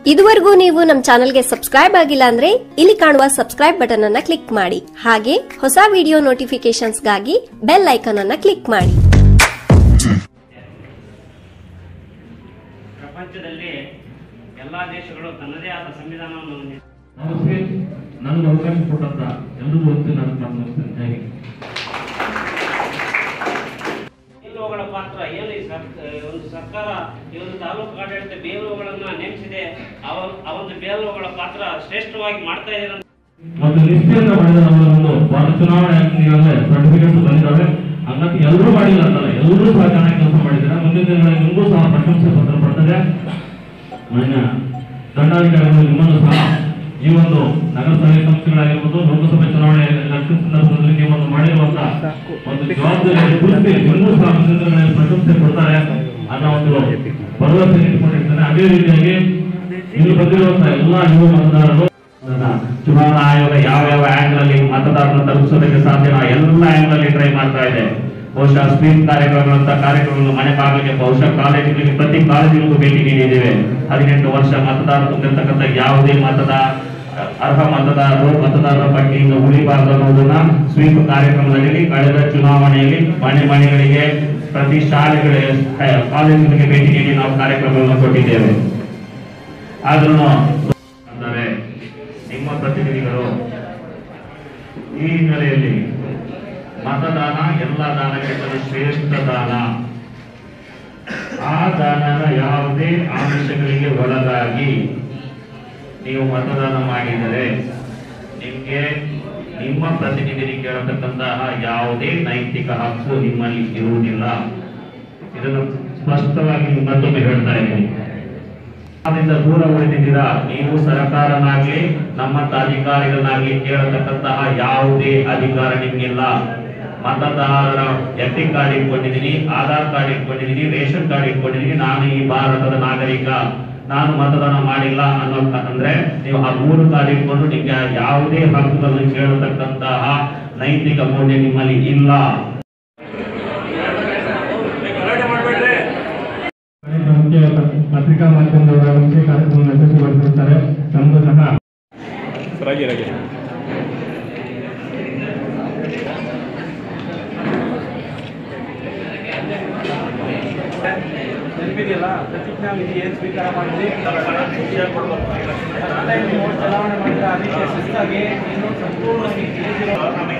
ಇದುವರೆಗೂ ನೀವು ನಮ್ಮ ಚಾನೆಲ್ಗೆ ಸಬ್ಸ್ಕ್ರೈಬ್ ಆಗಿಲ್ಲ ಅಂದ್ರೆ ಇಲ್ಲಿ ಕಾಣುವ ಸಬ್ಸ್ಕ್ರೈಬ್ ಬಟನ್ ಅನ್ನ ಕ್ಲಿಕ್ ಮಾಡಿ ಹಾಗೆ ಹೊಸ ವಿಡಿಯೋ ನೋಟಿಫಿಕೇಶನ್ಸ್ಗಾಗಿ ಬೆಲ್ ಐಕಾನ್ ಅನ್ನ ಕ್ಲಿಕ್ ಮಾಡಿ ಪ್ರಪಂಚದಲ್ಲಿ ಎಲ್ಲ ದೇಶಗಳು ತನ್ನದೇ ಆದ ಸಂವಿಧಾನವನ್ನು ಹೊಂದಿದೆ ನಮಸ್ತೆ ನನಗೆ ಅವಕಾಶ ಕೊಟ್ಟಂತ ಎಲ್ರಿಗೂ ಒಂದು ನಾನು ನಮಸ್ತೆ ಜೈ ಹಿಂದ್. ಬೇಲುಗಳ ಪಾತ್ರ ಏನು ಈ ಸರ್ ಒಂದು ಸರ್ಕಾರ ಈ ಒಂದು ತಾಲೂಕು ಆಡಳಿತ ಬೇಲುಗಳನ್ನ ನೇಮಿಸಿದೆ ಅವ ಆ ಒಂದು ಬೇಲುಗಳ ಪಾತ್ರ ಶ್ರೇಷ್ಠವಾಗಿ ಮಾಡ್ತಾ ಇದ್ದಾರೆ ಅಂತ ಮತ್ತು ನಿಷ್ಠೆಯಿಂದ ಮಾಡಿದ ನಮ್ಮ ಒಂದು ಭಾರತ ಚುನಾವಣೆ ಆಯೋಗದಲ್ಲೇ ಸರ್ಟಿಫಿಕೇಟ್ ಬಂದಿದ್ದಾವೆ ಹಂಗಾಗಿ ಎಲ್ಲರೂ ಮಾಡಿಲ್ಲ ಅಂತಲ್ಲ ಎಲ್ಲರೂ ಸಹ ಚೆನ್ನಾಗಿ ಕೆಲಸ ಮಾಡಿದ್ದಾರೆ ಮುಂದಿನ ದಿನಗಳಲ್ಲಿ ನಿಮಗೂ ಸಹ ಪ್ರಶಂಸೆ ಪತ್ರ ಬರ್ತದೆ ಮಾನ್ಯ ದಂಡಾಧಿಕಾರಿಗಳು ನಿಮ್ಮನ್ನು ಸಹ ಈ ಒಂದು ನಗರಸಭೆ ಸಂಸ್ಥೆಗಳಾಗಿರ್ಬೋದು ಲೋಕಸಭೆ ಚುನಾವಣೆ ಎಲೆಕ್ಷನ್ ಸಂದರ್ಭದಲ್ಲಿ ನೀವು ಒಂದು ಮಾಡಿರುವಂತ ಒಂದು ಜವಾಬ್ದಾರಿ ಗುರುತಿ ನಿಮಗೂ ಸಹ ಮುಂದಿನ ದಿನಗಳಲ್ಲಿ ಪ್ರಶಂಸೆ ಕೊಡ್ತಾರೆ ಅನ್ನೋ ಒಂದು ಭರವಸೆ ಇಟ್ಕೊಂಡಿರ್ತಾರೆ ಅದೇ ರೀತಿಯಾಗಿ ಇಲ್ಲಿ ಬಂದಿರುವಂತಹ ಎಲ್ಲಾ ಯುವ ಮತದಾರರು ನನ್ನ ಚುನಾವಣಾ ಆಯೋಗ ಯಾವ ಯಾವ ಆಂಗಲ್ ಅಲ್ಲಿ ಮತದಾರರನ್ನು ತಲುಪಿಸೋದಕ್ಕೆ ಸಾಧ್ಯ ಎಲ್ಲ ಆಂಗಲ್ ಅಲ್ಲಿ ಟ್ರೈ ಮಾಡ್ತಾ ಇದೆ ಬಹುಶಃ ಸ್ವೀಪ್ ಕಾರ್ಯಕ್ರಮಗಳಂತ ಕಾರ್ಯಕ್ರಮಗಳು ಮನೆ ಬಾಗಿಲಿಗೆ ಬಹುಶಃ ಕಾಲೇಜುಗಳಿಗೆ ಪ್ರತಿ ಕಾಲೇಜಿಗೂ ಭೇಟಿ ನೀಡಿದ್ದೇವೆ ಹದಿನೆಂಟು ವರ್ಷ ಮತದಾರ ತುಂಬಿರ್ತಕ್ಕಂಥ ಯಾವುದೇ ಮತದಾರ ಅರ್ಹ ಮತದಾರರು ಮತದಾರರ ಪಟ್ಟಿಯಿಂದ ಉಳಿಬಾರದು ಅನ್ನೋದನ್ನ ಸ್ವೀಪ್ ಕಾರ್ಯಕ್ರಮದಲ್ಲಿ ಕಳೆದ ಚುನಾವಣೆಯಲ್ಲಿ ಮನೆ ಮನೆಗಳಿಗೆ ಪ್ರತಿ ಶಾಲೆಗಳಿಗೆ ಕಾಲೇಜುಗಳಿಗೆ ಭೇಟಿ ನೀಡಿ ನಾವು ಕಾರ್ಯಕ್ರಮಗಳನ್ನು ಕೊಟ್ಟಿದ್ದೇವೆ ಆದ್ರೂ ಅಂದರೆ ನಿಮ್ಮ ಪ್ರತಿನಿಧಿಗಳು ಈ ಹಿನ್ನೆಲೆಯಲ್ಲಿ ಮತದಾನ ಎಲ್ಲ ದಾನಕ್ಕಿಂತಲೂ ಶ್ರೇಷ್ಠ ದಾನ ಆ ದಾನದ ಯಾವುದೇ ಆಮಿಷಗಳಿಗೆ ಒಳಗಾಗಿ ನೀವು ಮತದಾನ ಮಾಡಿದರೆ ನಿಮಗೆ ನಿಮ್ಮ ಪ್ರತಿನಿಧಿ ಕೇಳತಕ್ಕಂತಹ ಯಾವುದೇ ನೈತಿಕ ಹಕ್ಕು ನಿಮ್ಮಲ್ಲಿ ಇರುವುದಿಲ್ಲ ಇದನ್ನು ಸ್ಪಷ್ಟವಾಗಿ ಮತ್ತೊಮ್ಮೆ ಹೇಳ್ತಾ ಇದ್ದೀನಿ ಅದರಿಂದ ದೂರ ಉಳಿದಿದ್ದೀರಾ ನೀವು ಸರ್ಕಾರನಾಗ್ಲಿ ನಮ್ಮಂತ ಅಧಿಕಾರಿಗಳನ್ನಾಗ್ಲಿ ಕೇಳತಕ್ಕಂತಹ ಯಾವುದೇ ಅಧಿಕಾರ ನಿಮ್ಗಿಲ್ಲ ಮತದಾರರ ಎಫ್ಟಿ ಕಾರ್ಡ್ ಇಟ್ಕೊಂಡಿದ್ದೀನಿ ಆಧಾರ್ ಕಾರ್ಡ್ ಇಟ್ಕೊಂಡಿದ್ದೀನಿ ರೇಷನ್ ಕಾರ್ಡ್ ಇಟ್ಕೊಂಡಿದ್ದೀನಿ ನಾನು ಈ ಭಾರತದ ನಾಗರಿಕ ನಾನು ಮತದಾನ ಮಾಡಿಲ್ಲ ಅನ್ನೋ ಅಂದ್ರೆ ನೀವು ಆ ಮೂರು ಕಾರ್ಡ್ ಇಟ್ಕೊಂಡು ನಿಮ್ಗೆ ಯಾವುದೇ ಹಕ್ಕುಗಳನ್ನು ಕೇಳತಕ್ಕಂತಹ ನೈತಿಕ ಮೌಲ್ಯ ನಿಮ್ಮಲ್ಲಿ ಇಲ್ಲ ಮುಖ್ಯ ಪತ್ರಿಕಾ ಮಾಧ್ಯಮದವರ ಮುಖ್ಯ ಕಾರ್ಯಕ್ರಮ ಯಶಸ್ವಿಗೊಳಿಸಿರುತ್ತಾರೆ ನಮಗೂ ಸಹ ನೆನಪಿದೆಯಲ್ಲ ಪ್ರತಿಜ್ಞಾ ವಿಧಿ ಏನು ಸ್ವೀಕಾರ ಮಾಡಿದ್ರಿ ಆನ್ಲೈನ್ ಮೋಡ್ ಚಲಾವಣೆ ಮಾಡಿದ್ರೆ ಅದಕ್ಕೆ ಶಿಸ್ತಾಗಿ ಇನ್ನು ಸಂಪೂರ್ಣವಾಗಿ ತಿಳಿದಿರೋ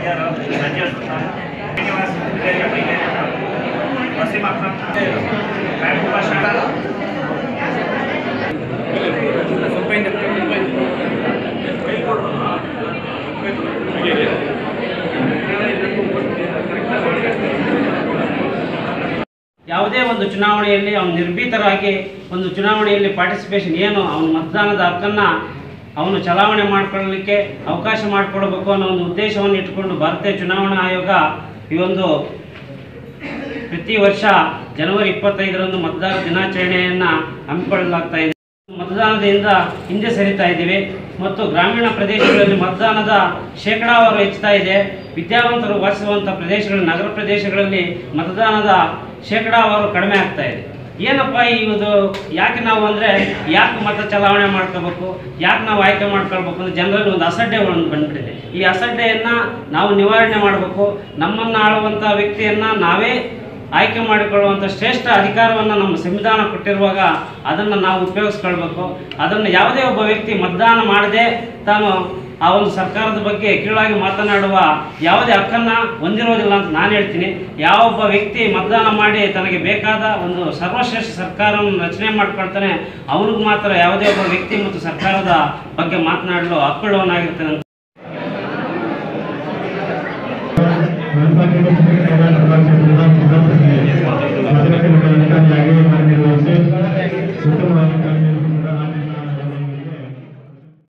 ಯಾವುದೇ ಒಂದು ಚುನಾವಣೆಯಲ್ಲಿ ಅವನು ನಿರ್ಭೀತರಾಗಿ ಒಂದು ಚುನಾವಣೆಯಲ್ಲಿ ಪಾರ್ಟಿಸಿಪೇಷನ್ ಏನು ಅವನ ಮತದಾನದ ಹಕ್ಕನ್ನು ಅವನು ಚಲಾವಣೆ ಮಾಡಿಕೊಳ್ಳಲಿಕ್ಕೆ ಅವಕಾಶ ಮಾಡಿಕೊಡ್ಬೇಕು ಅನ್ನೋ ಒಂದು ಉದ್ದೇಶವನ್ನು ಇಟ್ಟುಕೊಂಡು ಭಾರತೀಯ ಚುನಾವಣಾ ಆಯೋಗ ಈ ಒಂದು ಪ್ರತಿ ವರ್ಷ ಜನವರಿ ಇಪ್ಪತ್ತೈದರಂದು ಮತದಾರ ದಿನಾಚರಣೆಯನ್ನು ಹಮ್ಮಿಕೊಳ್ಳಲಾಗ್ತಾ ಇದೆ ಮತದಾನದಿಂದ ಹಿಂದೆ ಸರಿತಾ ಇದ್ದೀವಿ ಮತ್ತು ಗ್ರಾಮೀಣ ಪ್ರದೇಶಗಳಲ್ಲಿ ಮತದಾನದ ಶೇಕಡಾವಾರು ಹೆಚ್ಚುತ್ತಾ ಇದೆ ವಿದ್ಯಾವಂತರು ವಾಸಿಸುವಂಥ ಪ್ರದೇಶಗಳು ನಗರ ಪ್ರದೇಶಗಳಲ್ಲಿ ಮತದಾನದ ಶೇಕಡಾವಾರು ಕಡಿಮೆ ಆಗ್ತಾ ಇದೆ ಏನಪ್ಪ ಇದು ಯಾಕೆ ನಾವು ಅಂದರೆ ಯಾಕೆ ಮತ ಚಲಾವಣೆ ಮಾಡ್ಕೋಬೇಕು ಯಾಕೆ ನಾವು ಆಯ್ಕೆ ಮಾಡ್ಕೊಳ್ಬೇಕು ಅಂದರೆ ಜನರಲ್ಲಿ ಒಂದು ಅಸಡ್ಡೆ ಒಂದು ಬಂದ್ಬಿಟ್ಟಿದೆ ಈ ಅಸಡ್ಡೆಯನ್ನು ನಾವು ನಿವಾರಣೆ ಮಾಡಬೇಕು ನಮ್ಮನ್ನು ಆಳುವಂಥ ವ್ಯಕ್ತಿಯನ್ನು ನಾವೇ ಆಯ್ಕೆ ಮಾಡಿಕೊಳ್ಳುವಂಥ ಶ್ರೇಷ್ಠ ಅಧಿಕಾರವನ್ನು ನಮ್ಮ ಸಂವಿಧಾನ ಕೊಟ್ಟಿರುವಾಗ ಅದನ್ನು ನಾವು ಉಪಯೋಗಿಸ್ಕೊಳ್ಬೇಕು ಅದನ್ನು ಯಾವುದೇ ಒಬ್ಬ ವ್ಯಕ್ತಿ ಮತದಾನ ಮಾಡದೆ ತಾನು ಆ ಒಂದು ಸರ್ಕಾರದ ಬಗ್ಗೆ ಕೀಳಾಗಿ ಮಾತನಾಡುವ ಯಾವುದೇ ಹಕ್ಕನ್ನು ಹೊಂದಿರೋದಿಲ್ಲ ಅಂತ ನಾನು ಹೇಳ್ತೀನಿ ಯಾವೊಬ್ಬ ವ್ಯಕ್ತಿ ಮತದಾನ ಮಾಡಿ ತನಗೆ ಬೇಕಾದ ಒಂದು ಸರ್ವಶ್ರೇಷ್ಠ ಸರ್ಕಾರವನ್ನು ರಚನೆ ಮಾಡ್ಕೊಳ್ತಾನೆ ಅವನಿಗೆ ಮಾತ್ರ ಯಾವುದೇ ಒಬ್ಬ ವ್ಯಕ್ತಿ ಮತ್ತು ಸರ್ಕಾರದ ಬಗ್ಗೆ ಮಾತನಾಡಲು ಹಕ್ಕುಳ್ಳವನಾಗಿರ್ತಾನೆ ಅಂತ